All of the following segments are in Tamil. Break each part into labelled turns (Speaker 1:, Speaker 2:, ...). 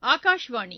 Speaker 1: ஆகாஷ்வாணி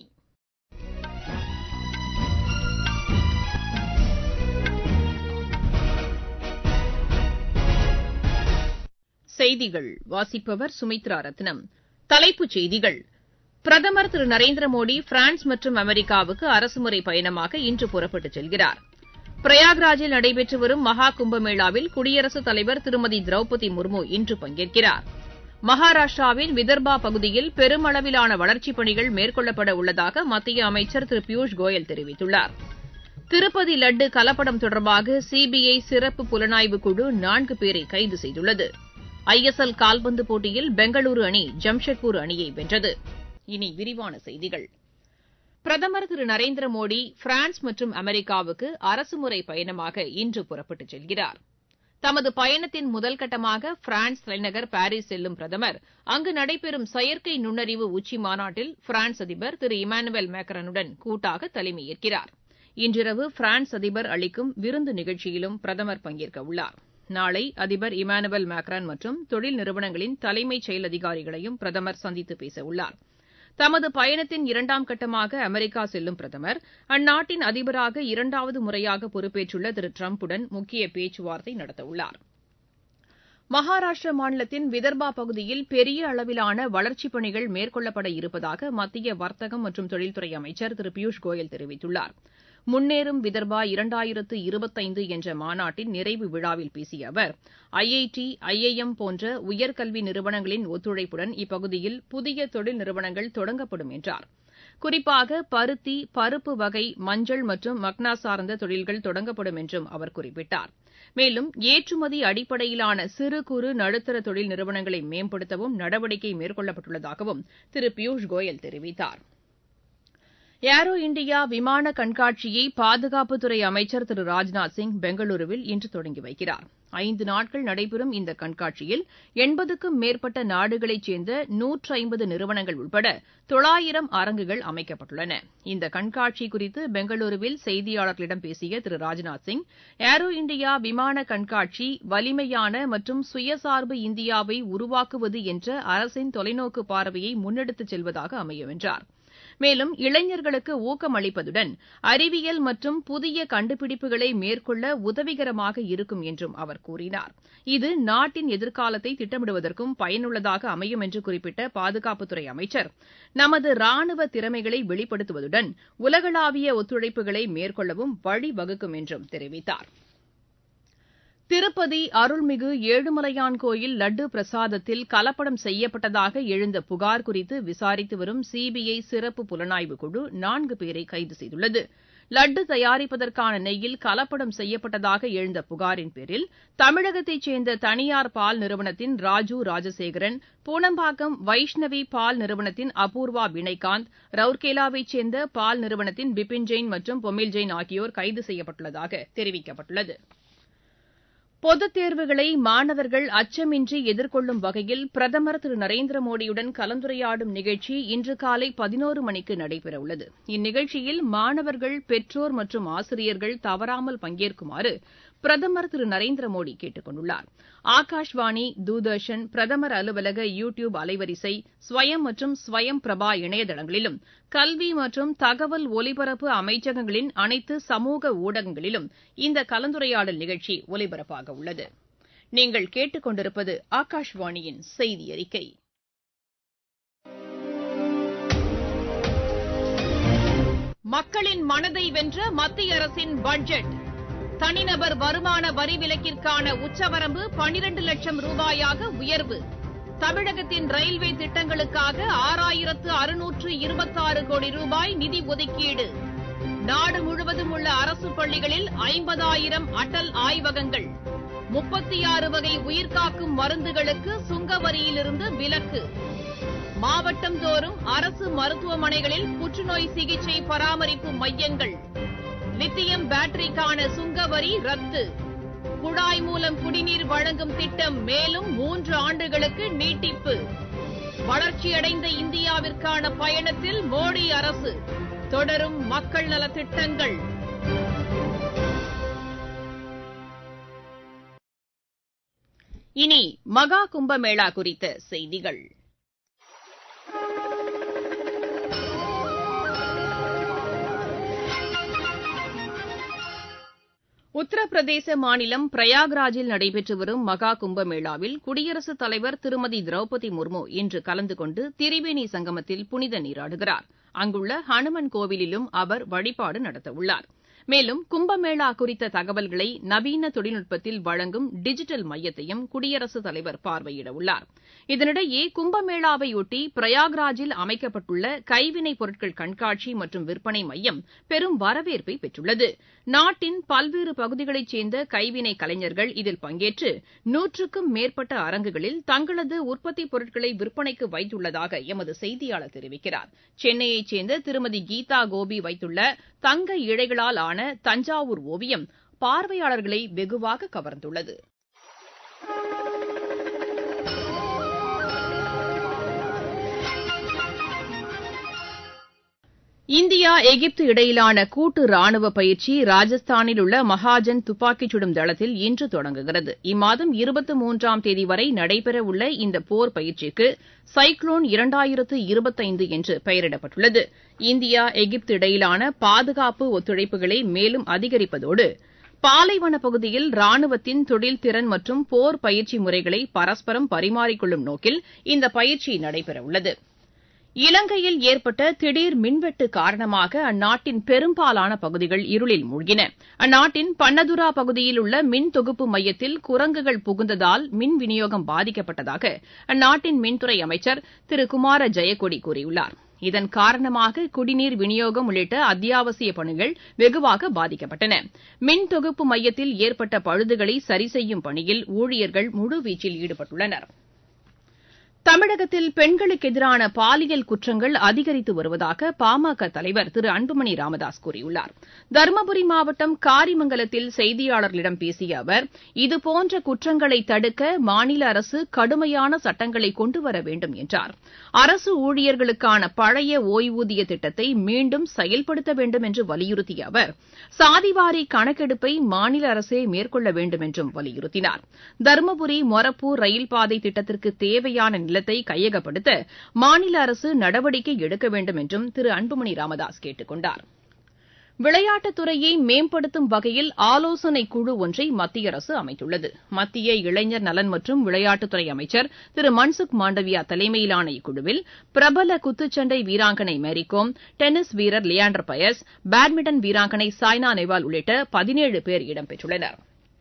Speaker 1: செய்திகள் வாசிப்பவர் சுமித்ரா ரத்னம் தலைப்புச் செய்திகள் பிரதமர் திரு நரேந்திர மோடி பிரான்ஸ் மற்றும் அமெரிக்காவுக்கு அரசுமுறை பயணமாக இன்று புறப்பட்டுச் செல்கிறார் பிரயாக்ராஜில் நடைபெற்று வரும் மகா கும்பமேளாவில் குடியரசுத் தலைவர் திருமதி திரௌபதி முர்மு இன்று பங்கேற்கிறார் மகாராஷ்டிராவின் விதர்பா பகுதியில் பெருமளவிலான வளர்ச்சிப் பணிகள் மேற்கொள்ளப்பட உள்ளதாக மத்திய அமைச்சர் திரு பியூஷ் கோயல் தெரிவித்துள்ளார் திருப்பதி லட்டு கலப்படம் தொடர்பாக சிபிஐ சிறப்பு புலனாய்வு குழு நான்கு பேரை கைது செய்துள்ளது ஐ எஸ் எல் கால்பந்து போட்டியில் பெங்களூரு அணி ஜம்ஷெட்பூர் அணியை வென்றது இனி விரிவான செய்திகள் பிரதமர் திரு நரேந்திர மோடி பிரான்ஸ் மற்றும் அமெரிக்காவுக்கு அரசுமுறை பயணமாக இன்று புறப்பட்டுச் செல்கிறார் தமது பயணத்தின் முதல்கட்டமாக பிரான்ஸ் தலைநகர் பாரீஸ் செல்லும் பிரதமர் அங்கு நடைபெறும் செயற்கை நுண்ணறிவு உச்சி மாநாட்டில் பிரான்ஸ் அதிபர் திரு இமானுவேல் மேக்ரானுடன் கூட்டாக தலைமையேற்கிறார் இன்றிரவு பிரான்ஸ் அதிபர் அளிக்கும் விருந்து நிகழ்ச்சியிலும் பிரதமர் பங்கேற்க உள்ளார் நாளை அதிபர் இமானுவேல் மேக்ரான் மற்றும் தொழில் நிறுவனங்களின் தலைமைச் செயல் அதிகாரிகளையும் பிரதமர் சந்தித்து பேசவுள்ளார் தமது பயணத்தின் இரண்டாம் கட்டமாக அமெரிக்கா செல்லும் பிரதமர் அந்நாட்டின் அதிபராக இரண்டாவது முறையாக பொறுப்பேற்றுள்ள திரு டிரம்புடன் முக்கிய பேச்சுவார்த்தை நடத்தவுள்ளார் மகாராஷ்டிரா மாநிலத்தின் விதர்பா பகுதியில் பெரிய அளவிலான வளர்ச்சிப் பணிகள் மேற்கொள்ளப்பட இருப்பதாக மத்திய வர்த்தகம் மற்றும் தொழில்துறை அமைச்சர் திரு பியூஷ் கோயல் தெரிவித்துள்ளார் முன்னேறும் விதர்பா இரண்டாயிரத்து இருபத்தைந்து என்ற மாநாட்டின் நிறைவு விழாவில் பேசிய அவர் ஐஐடி ஐஐஎம் போன்ற உயர்கல்வி நிறுவனங்களின் ஒத்துழைப்புடன் இப்பகுதியில் புதிய தொழில் நிறுவனங்கள் தொடங்கப்படும் என்றார் குறிப்பாக பருத்தி பருப்பு வகை மஞ்சள் மற்றும் மக்னா சார்ந்த தொழில்கள் தொடங்கப்படும் என்றும் அவர் குறிப்பிட்டார் மேலும் ஏற்றுமதி அடிப்படையிலான சிறு குறு நடுத்தர தொழில் நிறுவனங்களை மேம்படுத்தவும் நடவடிக்கை மேற்கொள்ளப்பட்டுள்ளதாகவும் திரு பியூஷ் கோயல் தெரிவித்தார் ஏரோ இண்டியா விமான கண்காட்சியை பாதுகாப்புத்துறை அமைச்சர் திரு ராஜ்நாத் சிங் பெங்களூருவில் இன்று தொடங்கி வைக்கிறார் ஐந்து நாட்கள் நடைபெறும் இந்த கண்காட்சியில் எண்பதுக்கும் மேற்பட்ட நாடுகளைச் சேர்ந்த நூற்று ஐம்பது நிறுவனங்கள் உட்பட தொள்ளாயிரம் அரங்குகள் அமைக்கப்பட்டுள்ளன இந்த கண்காட்சி குறித்து பெங்களூருவில் செய்தியாளர்களிடம் பேசிய திரு ராஜ்நாத் சிங் ஏரோ இண்டியா விமான கண்காட்சி வலிமையான மற்றும் சுயசார்பு இந்தியாவை உருவாக்குவது என்ற அரசின் தொலைநோக்கு பார்வையை முன்னெடுத்துச் செல்வதாக அமையும் என்றார் மேலும் இளைஞர்களுக்கு ஊக்கமளிப்பதுடன் அறிவியல் மற்றும் புதிய கண்டுபிடிப்புகளை மேற்கொள்ள உதவிகரமாக இருக்கும் என்றும் அவர் கூறினார் இது நாட்டின் எதிர்காலத்தை திட்டமிடுவதற்கும் பயனுள்ளதாக அமையும் என்று குறிப்பிட்ட பாதுகாப்புத்துறை அமைச்சர் நமது ராணுவ திறமைகளை வெளிப்படுத்துவதுடன் உலகளாவிய ஒத்துழைப்புகளை மேற்கொள்ளவும் வழிவகுக்கும் என்றும் தெரிவித்தார் திருப்பதி அருள்மிகு ஏழுமலையான் கோயில் லட்டு பிரசாதத்தில் கலப்படம் செய்யப்பட்டதாக எழுந்த புகார் குறித்து விசாரித்து வரும் சிபிஐ சிறப்பு புலனாய்வு குழு நான்கு பேரை கைது செய்துள்ளது லட்டு தயாரிப்பதற்கான நெய்யில் கலப்படம் செய்யப்பட்டதாக எழுந்த புகாரின் பேரில் தமிழகத்தைச் சேர்ந்த தனியார் பால் நிறுவனத்தின் ராஜு ராஜசேகரன் பூனம்பாக்கம் வைஷ்ணவி பால் நிறுவனத்தின் அபூர்வா வினய்காந்த் ரவுர்கேலாவைச் சேர்ந்த பால் நிறுவனத்தின் பிபின் ஜெயின் மற்றும் பொமில் ஜெயின் ஆகியோர் கைது செய்யப்பட்டுள்ளதாக தெரிவிக்கப்பட்டுள்ளது பொதுத் தேர்வுகளை மாணவர்கள் அச்சமின்றி எதிர்கொள்ளும் வகையில் பிரதமர் திரு நரேந்திர மோடியுடன் கலந்துரையாடும் நிகழ்ச்சி இன்று காலை பதினோரு மணிக்கு நடைபெறவுள்ளது இந்நிகழ்ச்சியில் மாணவர்கள் பெற்றோர் மற்றும் ஆசிரியர்கள் தவறாமல் பங்கேற்குமாறு பிரதமர் திரு நரேந்திர மோடி கேட்டுக் கொண்டுள்ளார் ஆகாஷ்வாணி தூர்தர்ஷன் பிரதமர் அலுவலக யூ டியூப் அலைவரிசை ஸ்வயம் மற்றும் ஸ்வயம் பிரபா இணையதளங்களிலும் கல்வி மற்றும் தகவல் ஒலிபரப்பு அமைச்சகங்களின் அனைத்து சமூக ஊடகங்களிலும் இந்த கலந்துரையாடல் நிகழ்ச்சி ஒலிபரப்பாக உள்ளது நீங்கள் கேட்டுக் கொண்டிருப்பது ஆகாஷ்வாணியின் செய்தி அறிக்கை மக்களின் மனதை வென்ற மத்திய அரசின் பட்ஜெட் தனிநபர் வருமான வரி விலக்கிற்கான உச்சவரம்பு பனிரண்டு லட்சம் ரூபாயாக உயர்வு தமிழகத்தின் ரயில்வே திட்டங்களுக்காக ஆறாயிரத்து அறுநூற்று இருபத்தாறு கோடி ரூபாய் நிதி ஒதுக்கீடு நாடு முழுவதும் உள்ள அரசு பள்ளிகளில் ஐம்பதாயிரம் அடல் ஆய்வகங்கள் முப்பத்தி ஆறு வகை உயிர்காக்கும் மருந்துகளுக்கு சுங்க வரியிலிருந்து விலக்கு மாவட்டம் தோறும் அரசு மருத்துவமனைகளில் புற்றுநோய் சிகிச்சை பராமரிப்பு மையங்கள் லித்தியம் பேட்டரிக்கான சுங்க வரி ரத்து குழாய் மூலம் குடிநீர் வழங்கும் திட்டம் மேலும் மூன்று ஆண்டுகளுக்கு நீட்டிப்பு வளர்ச்சியடைந்த இந்தியாவிற்கான பயணத்தில் மோடி அரசு தொடரும் மக்கள் நலத் திட்டங்கள் இனி மகா கும்பமேளா குறித்த செய்திகள் உத்தரப்பிரதேச மாநிலம் பிரயாக்ராஜில் நடைபெற்று வரும் மகா கும்பமேளாவில் குடியரசுத் தலைவர் திருமதி திரௌபதி முர்மு இன்று கலந்து கொண்டு திரிவேணி சங்கமத்தில் புனித நீராடுகிறார் அங்குள்ள ஹனுமன் கோவிலிலும் அவர் வழிபாடு நடத்தவுள்ளார் மேலும் கும்பமேளா குறித்த தகவல்களை நவீன தொழில்நுட்பத்தில் வழங்கும் டிஜிட்டல் மையத்தையும் குடியரசுத் தலைவர் பார்வையிடவுள்ளார் இதனிடையே கும்பமேளாவையொட்டி பிரயாக்ராஜில் அமைக்கப்பட்டுள்ள கைவினைப் பொருட்கள் கண்காட்சி மற்றும் விற்பனை மையம் பெரும் வரவேற்பை பெற்றுள்ளது நாட்டின் பல்வேறு பகுதிகளைச் சேர்ந்த கைவினை கலைஞர்கள் இதில் பங்கேற்று நூற்றுக்கும் மேற்பட்ட அரங்குகளில் தங்களது உற்பத்திப் பொருட்களை விற்பனைக்கு வைத்துள்ளதாக எமது செய்தியாளர் தெரிவிக்கிறார் சென்னையைச் சேர்ந்த திருமதி கீதா கோபி வைத்துள்ள தங்க இழைகளால் ஆன தஞ்சாவூர் ஓவியம் பார்வையாளர்களை வெகுவாக கவர்ந்துள்ளது இந்தியா எகிப்து இடையிலான கூட்டு ராணுவ பயிற்சி ராஜஸ்தானில் உள்ள மகாஜன் துப்பாக்கிச் சுடும் தளத்தில் இன்று தொடங்குகிறது இம்மாதம் இருபத்தி மூன்றாம் தேதி வரை நடைபெறவுள்ள இந்த போர் பயிற்சிக்கு சைக்ளோன் இரண்டாயிரத்து இருபத்தைந்து என்று பெயரிடப்பட்டுள்ளது இந்தியா எகிப்து இடையிலான பாதுகாப்பு ஒத்துழைப்புகளை மேலும் அதிகரிப்பதோடு பாலைவன பகுதியில் ராணுவத்தின் தொழில்திறன் மற்றும் போர் பயிற்சி முறைகளை பரஸ்பரம் பரிமாறிக்கொள்ளும் நோக்கில் இந்த பயிற்சி நடைபெறவுள்ளது இலங்கையில் ஏற்பட்ட திடீர் மின்வெட்டு காரணமாக அந்நாட்டின் பெரும்பாலான பகுதிகள் இருளில் மூழ்கின அந்நாட்டின் பன்னதுரா பகுதியில் உள்ள மின் தொகுப்பு மையத்தில் குரங்குகள் புகுந்ததால் மின் விநியோகம் பாதிக்கப்பட்டதாக அந்நாட்டின் மின்துறை அமைச்சர் திரு குமார ஜெயக்கொடி கூறியுள்ளார் இதன் காரணமாக குடிநீர் விநியோகம் உள்ளிட்ட அத்தியாவசிய பணிகள் வெகுவாக பாதிக்கப்பட்டன மின் தொகுப்பு மையத்தில் ஏற்பட்ட பழுதுகளை சரிசெய்யும் பணியில் ஊழியர்கள் முழுவீச்சில் ஈடுபட்டுள்ளனா் தமிழகத்தில் பெண்களுக்கு எதிரான பாலியல் குற்றங்கள் அதிகரித்து வருவதாக பாமக தலைவர் திரு அன்புமணி ராமதாஸ் கூறியுள்ளார் தருமபுரி மாவட்டம் காரிமங்கலத்தில் செய்தியாளர்களிடம் பேசிய அவர் இதுபோன்ற குற்றங்களை தடுக்க மாநில அரசு கடுமையான சட்டங்களை கொண்டுவர வேண்டும் என்றார் அரசு ஊழியர்களுக்கான பழைய ஓய்வூதிய திட்டத்தை மீண்டும் செயல்படுத்த வேண்டும் என்று வலியுறுத்திய அவர் சாதிவாரி கணக்கெடுப்பை மாநில அரசே மேற்கொள்ள வேண்டும் என்றும் வலியுறுத்தினார் தருமபுரி மொரப்பூர் ரயில்பாதை திட்டத்திற்கு தேவையான நிலத்தை கையகப்படுத்த மாநில அரசு நடவடிக்கை எடுக்க வேண்டும் என்றும் திரு அன்புமணி ராமதாஸ் கேட்டுக் கொண்டார் விளையாட்டுத் துறையை மேம்படுத்தும் வகையில் ஆலோசனைக் குழு ஒன்றை மத்திய அரசு அமைத்துள்ளது மத்திய இளைஞர் நலன் மற்றும் விளையாட்டுத்துறை அமைச்சர் திரு மன்சுக் மாண்டவியா தலைமையிலான இக்குழுவில் பிரபல குத்துச்சண்டை வீராங்கனை மேரிகோம் டென்னிஸ் வீரர் லியாண்டர் பயஸ் பேட்மிண்டன் வீராங்கனை சாய்னா நேவால் உள்ளிட்ட பதினேழு பேர் இடம்பெற்றுள்ளனா்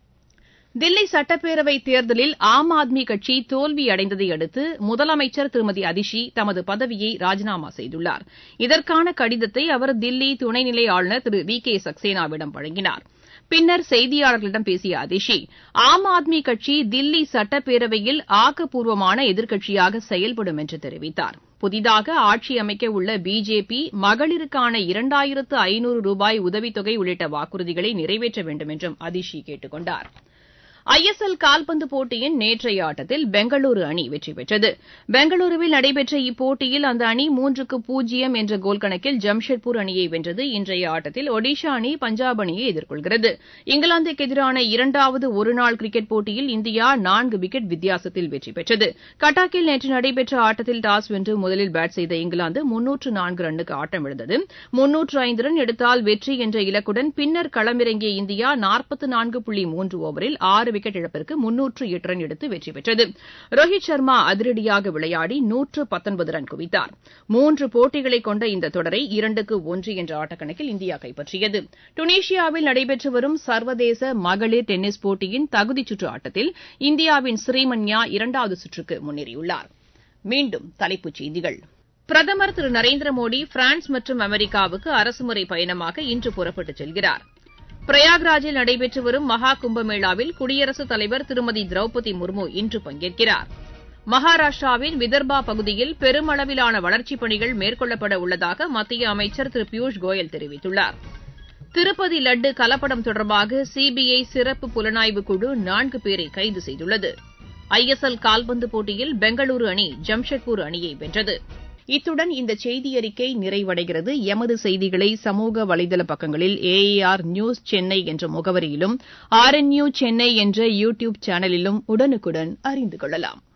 Speaker 1: தில்லி சட்டப்பேரவைத் தேர்தலில் ஆம் ஆத்மி கட்சி தோல்வியடைந்ததை அடுத்து முதலமைச்சர் திருமதி அதிஷி தமது பதவியை ராஜினாமா செய்துள்ளார் இதற்கான கடிதத்தை அவர் தில்லி துணைநிலை ஆளுநர் திரு வி கே சக்சேனாவிடம் வழங்கினார் பின்னர் செய்தியாளர்களிடம் பேசிய அதிஷி ஆம் ஆத்மி கட்சி தில்லி சட்டப்பேரவையில் ஆக்கப்பூர்வமான எதிர்க்கட்சியாக செயல்படும் என்று தெரிவித்தார் புதிதாக ஆட்சி அமைக்க உள்ள பிஜேபி மகளிருக்கான இரண்டாயிரத்து ஐநூறு ரூபாய் உதவித்தொகை உள்ளிட்ட வாக்குறுதிகளை நிறைவேற்ற வேண்டும் என்றும் அதிஷி கேட்டுக் கொண்டாா் ஐ எஸ் எல் கால்பந்து போட்டியின் நேற்றைய ஆட்டத்தில் பெங்களூரு அணி வெற்றி பெற்றது பெங்களூருவில் நடைபெற்ற இப்போட்டியில் அந்த அணி மூன்றுக்கு பூஜ்ஜியம் என்ற கோல் கணக்கில் ஜம்ஷெட்பூர் அணியை வென்றது இன்றைய ஆட்டத்தில் ஒடிஷா அணி பஞ்சாப் அணியை எதிர்கொள்கிறது இங்கிலாந்துக்கு எதிரான இரண்டாவது ஒருநாள் கிரிக்கெட் போட்டியில் இந்தியா நான்கு விக்கெட் வித்தியாசத்தில் வெற்றி பெற்றது கட்டாக்கில் நேற்று நடைபெற்ற ஆட்டத்தில் டாஸ் வென்று முதலில் பேட் செய்த இங்கிலாந்து முன்னூற்று நான்கு ரன்னுக்கு ஆட்டமிழந்தது முன்னூற்று ஐந்து ரன் எடுத்தால் வெற்றி என்ற இலக்குடன் பின்னர் களமிறங்கிய இந்தியா நாற்பத்து நான்கு புள்ளி மூன்று ஓவரில் ஆறு விக்கெட் இழப்பிற்கு முன்னூற்று எட்டு ரன் எடுத்து வெற்றி பெற்றது ரோஹித் சர்மா அதிரடியாக விளையாடி நூற்று பத்தொன்பது ரன் குவித்தார் மூன்று போட்டிகளை கொண்ட இந்த தொடரை இரண்டுக்கு ஒன்று என்ற ஆட்டக்கணக்கில் இந்தியா கைப்பற்றியது டுனீஷியாவில் நடைபெற்று வரும் சர்வதேச மகளிர் டென்னிஸ் போட்டியின் தகுதிச்சுற்று ஆட்டத்தில் இந்தியாவின் ஸ்ரீமன்யா இரண்டாவது சுற்றுக்கு முன்னேறியுள்ளார் மீண்டும் தலைப்புச் செய்திகள் பிரதமர் திரு நரேந்திர மோடி பிரான்ஸ் மற்றும் அமெரிக்காவுக்கு அரசுமுறை பயணமாக இன்று புறப்பட்டுச் செல்கிறார் பிரயாக்ராஜில் நடைபெற்று வரும் மகா கும்பமேளாவில் குடியரசுத் தலைவர் திருமதி திரௌபதி முர்மு இன்று பங்கேற்கிறார் மகாராஷ்டிராவின் விதர்பா பகுதியில் பெருமளவிலான வளர்ச்சிப் பணிகள் மேற்கொள்ளப்பட உள்ளதாக மத்திய அமைச்சர் திரு பியூஷ் கோயல் தெரிவித்துள்ளார் திருப்பதி லட்டு கலப்படம் தொடர்பாக சிபிஐ சிறப்பு புலனாய்வு குழு நான்கு பேரை கைது செய்துள்ளது ஐ எஸ் எல் கால்பந்து போட்டியில் பெங்களூரு அணி ஜம்ஷெட்பூர் அணியை வென்றது இத்துடன் இந்த செய்தியறிக்கை நிறைவடைகிறது எமது செய்திகளை சமூக வலைதள பக்கங்களில் ஏஏஆர் நியூஸ் சென்னை என்ற முகவரியிலும் ஆர் என் யூ சென்னை என்ற யூ டியூப் சேனலிலும் உடனுக்குடன் அறிந்து கொள்ளலாம்